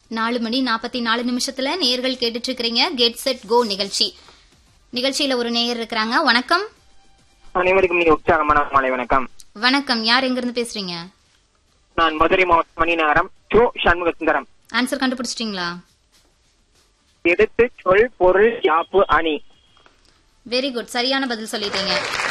நாலு மணி நாற்பத்தி நாலு நிமிஷத்துல நேர்கள் கேட்டுட்டு இருக்கிறீங்க கெட் செட் கோ நிகழ்ச்சி நிகழ்ச்சியில ஒரு நேயர் இருக்கிறாங்க வணக்கம் அனைவருக்கும் மிக உற்சாகமான மாலை வணக்கம் வணக்கம் யார் எங்க இருந்து பேசுறீங்க நான் மதுரை மாவட்டம் மணிநகரம் சோ சண்முக சுந்தரம் ஆன்சர் கண்டுபிடிச்சிட்டீங்களா எடுத்து சொல் பொருள் யாப்பு அணி வெரி குட் சரியான பதில் சொல்லிட்டீங்க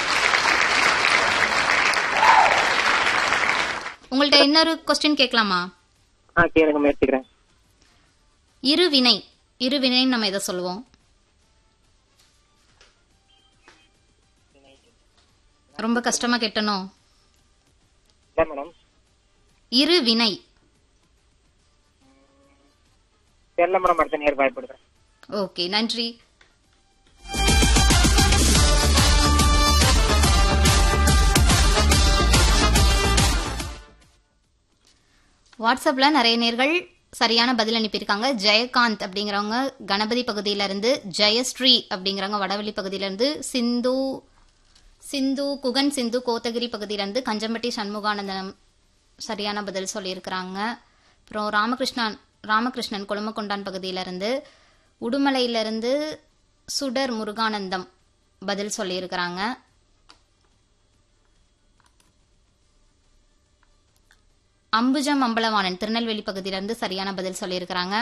உங்கள்ட்ட இன்னொரு கொஸ்டின் கேட்கலாமா ஆ கேளுங்க முயற்சிக்கிறேன் இருவினை இருவினைன்னு நம்ம எதை சொல்லுவோம் ரொம்ப கஷ்டமா கேட்டனோ இல்ல மேடம் இருவினை தெரியல மேடம் அடுத்த நேர் பயப்படுறேன் ஓகே நன்றி வாட்ஸ்அப்ல நிறைய நேர்கள் சரியான பதில் அனுப்பியிருக்காங்க ஜெயகாந்த் அப்படிங்கிறவங்க கணபதி பகுதியில இருந்து ஜெயஸ்ரீ அப்படிங்கிறவங்க வடவள்ளி பகுதியில இருந்து சிந்து சிந்து குகன் சிந்து கோத்தகிரி பகுதியில இருந்து கஞ்சம்பட்டி சண்முகானந்தம் சரியான பதில் சொல்லியிருக்கிறாங்க அப்புறம் ராமகிருஷ்ணன் ராமகிருஷ்ணன் கொழுமக்கொண்டான் பகுதியில இருந்து உடுமலையில இருந்து சுடர் முருகானந்தம் பதில் சொல்லியிருக்கிறாங்க அம்புஜம் அம்பலவாணன் திருநெல்வேலி பகுதியிலிருந்து சரியான பதில் சொல்லியிருக்கிறாங்க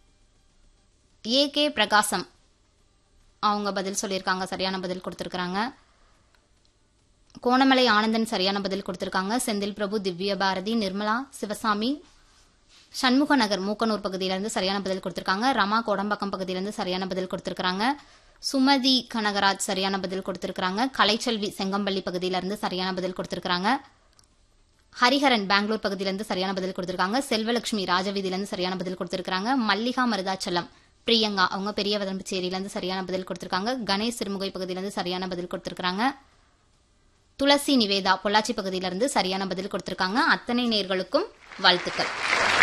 ஏ கே பிரகாசம் அவங்க பதில் சொல்லியிருக்காங்க சரியான பதில் கொடுத்துருக்காங்க கோணமலை ஆனந்தன் சரியான பதில் கொடுத்திருக்காங்க செந்தில் பிரபு திவ்ய பாரதி நிர்மலா சிவசாமி சண்முக நகர் மூக்கனூர் பகுதியிலிருந்து சரியான பதில் கொடுத்திருக்காங்க ரமா கோடம்பாக்கம் பகுதியிலிருந்து சரியான பதில் கொடுத்திருக்காங்க சுமதி கனகராஜ் சரியான பதில் கொடுத்திருக்காங்க கலைச்செல்வி செங்கம்பள்ளி பகுதியிலிருந்து சரியான பதில் கொடுத்திருக்காங்க ஹரிஹரன் பெங்களூர் பகுதியிலிருந்து சரியான பதில் கொடுத்திருக்காங்க செல்வலட்சுமி ராஜவீதியிலிருந்து சரியான பதில் கொடுத்திருக்காங்க மல்லிகா மருதாச்சலம் பிரியங்கா அவங்க பெரிய வதம்பச்சேரியிலிருந்து சரியான பதில் கொடுத்திருக்காங்க கணேஷ் சிறுமுகை பகுதியிலிருந்து சரியான பதில் கொடுத்திருக்காங்க துளசி நிவேதா பொள்ளாச்சி பகுதியிலிருந்து சரியான பதில் கொடுத்திருக்காங்க அத்தனை நேர்களுக்கும் வாழ்த்துக்கள்